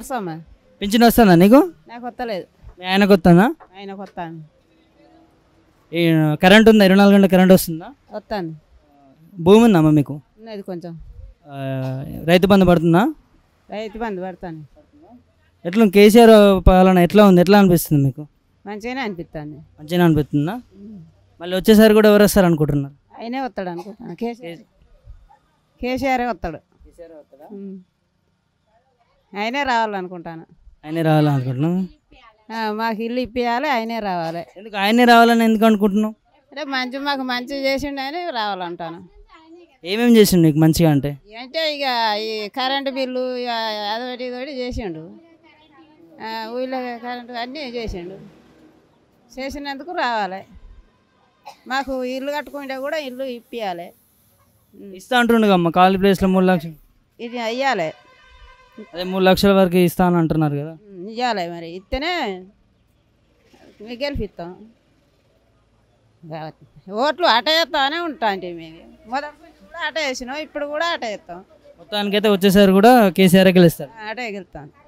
Narsamma pension వస్తుందా నీకు నాకు వస్తలేదు మీ ఆయనకు వస్తుందా ఆయన కొత్తాను ఈ కరెంట్ ఉందా ఇరవై నాలుగు గంటల కరెంట్ వస్తుందా వస్తాను భూమి ఉందమ్మా మీకు ఉన్నది కొంచెం ఆ, రైతు బంధు పడుతుందా రైతు బంధు పడతాను ఎట్లా కేసీఆర్ పాలన ఎట్లా ఉంది ఎట్లా అనిపిస్తుంది మీకు మంచిగానే అనిపిస్తుంది మంచిగా అనిపిస్తుందా మళ్ళీ వచ్చేసారి కూడా ఎవరు వస్తారు అనుకుంటున్నారు ఆయనే వస్తాడు అనుకుంటాను కేసీఆర్ కేసీఆరే వస్తాడు ఉమ్. ఆయనే రావాలనుకుంటాను ఆయనే రావాలనుకుంటున్నాం ఆ, మాకు ఇల్లు ఇప్పియాలి ఆయనే రావాలి ఎందుకు ఆయనే రావాలని ఎందుకు అనుకుంటున్నావు అంటే మంచి మాకు మంచి చేసిండు అని రావాలంటాను ఏమేమి చేసిండు నీకు మంచిగా అంటే అంటే ఇక ఈ కరెంటు బిల్లు ఇక అదొకటి ఇదొకటి చేసిండు ఆ, ఊళ్ళో కరెంటు అన్నీ చేసిండు చేసినందుకు రావాలి మాకు ఇల్లు కట్టుకుంటే కూడా ఇల్లు ఇప్పియాలి ఇస్తా అంటుండగా అమ్మ ఖాళీ ప్లేస్లో మూడు లక్షలు ఇది అయ్యాలి అదే మూడు లక్షల వరకు ఇస్తా అని అంటున్నారు కదా ఇవ్వాలి మరి ఇస్తేనే మీకు గెలిపిస్తాం ఓట్లు అట వేస్తామనే ఉంటా అంటే మేము మొదటి నుంచి కూడా అట వేసినాం ఇప్పుడు కూడా అట వేస్తాం మొత్తానికైతే వచ్చేసారి కూడా కేసీఆర్ గెలుస్తారు అటే గెలుస్తాం